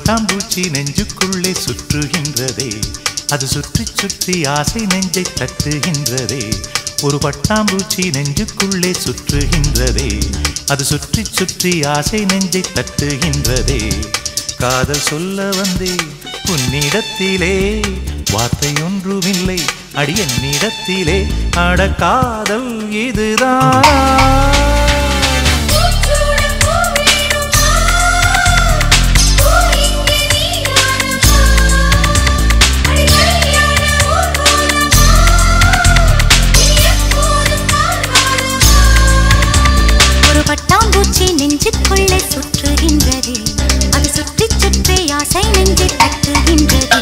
பட்டாம்பூச்சி நெஞ்சுக்குள்ளே சுற்றுகின்றதே அது சுற்றி சுற்றி ஆசை நெஞ்சை தட்டுகின்றதே ஒரு பட்டாம்பூச்சி நெஞ்சுக்குள்ளே சுற்றுகின்றதே அது சுற்றி சுற்றி ஆசை நெஞ்சை தட்டுகின்றதே காதல் சொல்ல வந்தே உன்னிடத்திலே வார்த்தை ஒன்றுமில்லை அடி என்னிடத்திலே அட காதல் இதுதான் பூச்சூட பூவேணுமா பூ இங்கே நீதானமா அடி கல்யாண ஊர்வலமா நீ எப்போதும் கால்வாரமா ஒரு பட்டாம்பூச்சி நெஞ்சுக்குள்ளே சுற்றுகின்றது அது சுற்றி சுற்றி ஆசை நெஞ்சை தட்டுகின்றது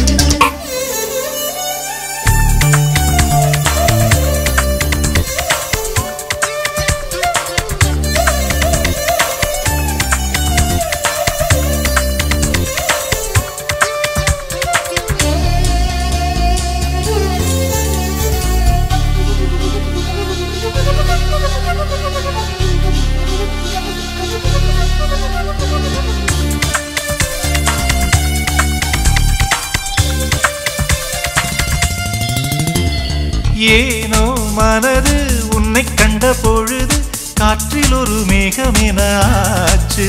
ஏனோ மனது உன்னை கண்ட பொழுது காற்றில் ஒரு மேகமென ஆச்சு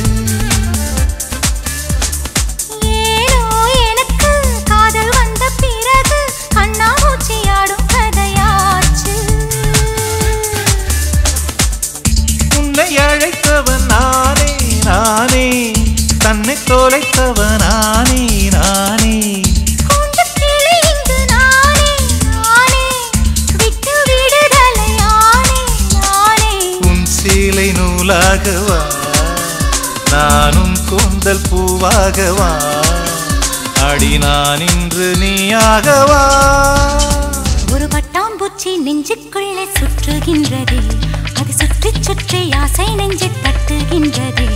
ஏனோ எனக்கு காதல் வந்த பிறகு கண்ணாமூச்சியாடும் கதையாச்சு உன்னை அழைத்தவன் நானே நானே தன்னை தொலைத்தவன் நானே நானே கூண்டுக் கிளி இங்கு நானே நானே விட்டு விடுதலை ஆனே நானே உன் சீலை நூலாகவா நானும் கூந்தல் பூவாகவா அடி நான் இன்று நீயாகவா ஒரு பட்டாம்பூச்சி நெஞ்சுக்குள்ளே சுற்றுகின்றது அது சுற்றி சுற்றி ஆசை நெஞ்சை தட்டுகின்றது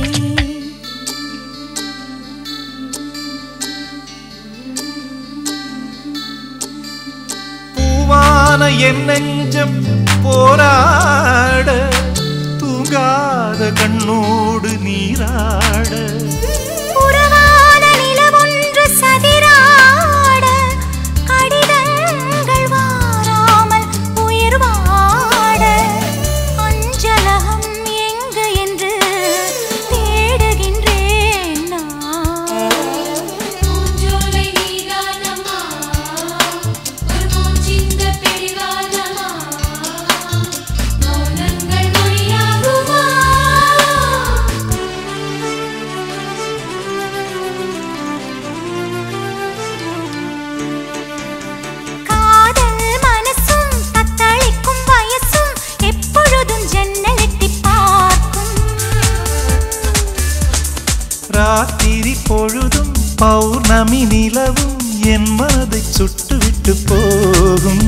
பூவான என் நெஞ்சம் போராட தூங்காத கண்ணோடு நீராட உறவான நிலவொன்று சதிராட கடிதங்கள் வாராமல் உயிர் வாட அஞ்சலகம் எங்கு என்று தேடுகின்றேன் நான் பூஞ்சோலை நீதானமா ஒரு பூச்சிந்த பிடிவாதமா மௌனங்கள் மொழியாகுமா காதல் மனசும் தத்தளிக்கும் வயசும் எப்பொழுதும் ஜன்னல் எட்டிப் பார்க்கும் ராத்திரி பொழுதும் பௌர்ணமி நிலவும் என் மனதை சுட்டுவிட்டு போகும்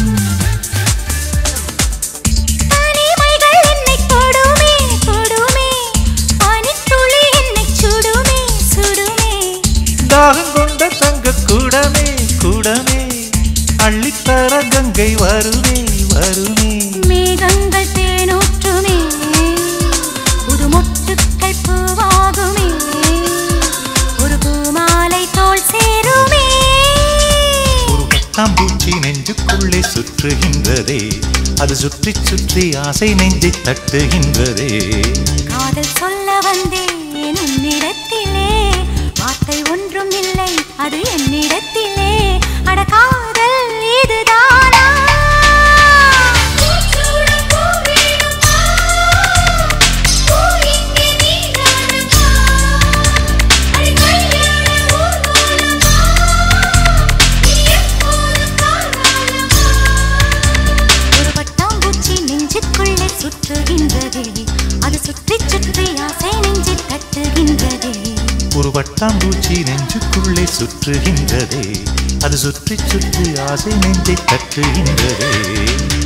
தனிமைகள் என்னை தொடுமே தொடுமே பனித்துளி என்னை சுடுமே சுடுமே தாகம் கொண்ட தங்க கூடமே கூடமே அள்ளித்தர கங்கை வருமே வருமே மேகங்கள் தேனூற்றுமே புது மொட்டுக்கள் பூவாகுமே ஒரு பூமாலை தோல் சேருமே ஒரு பட்டாம்பூச்சி நெஞ்சுக்குள்ளே சுற்றுகின்றதே அது சுற்றி சுற்றி ஆசை நெஞ்சை தட்டுகின்றதே காதல் சொல்ல வந்தேன் உன்னிடத்திலே வார்த்தை ஒன்றும் இல்லை அது என்னிடத்திலே அட காதல் இதுதானா பூச்சூட பூவேணுமா பூ இங்கே நீதானமா அடி கல்யாண ஊர்வலமா நீ எப்போதும் கால்வாரமா ஒரு பட்டாம்பூச்சி நெஞ்சுக்குள்ளே சுற்றுகின்றதே அது சுற்றி சுற்றி ஆசை நெஞ்சை தட்டுகின்றதே ஒரு பட்டாம்பூச்சி நெஞ்சுக்குள்ளே சுற்றுகின்றதே அது சுற்றி சுற்றி ஆசை நெஞ்சை தட்டுகின்றதே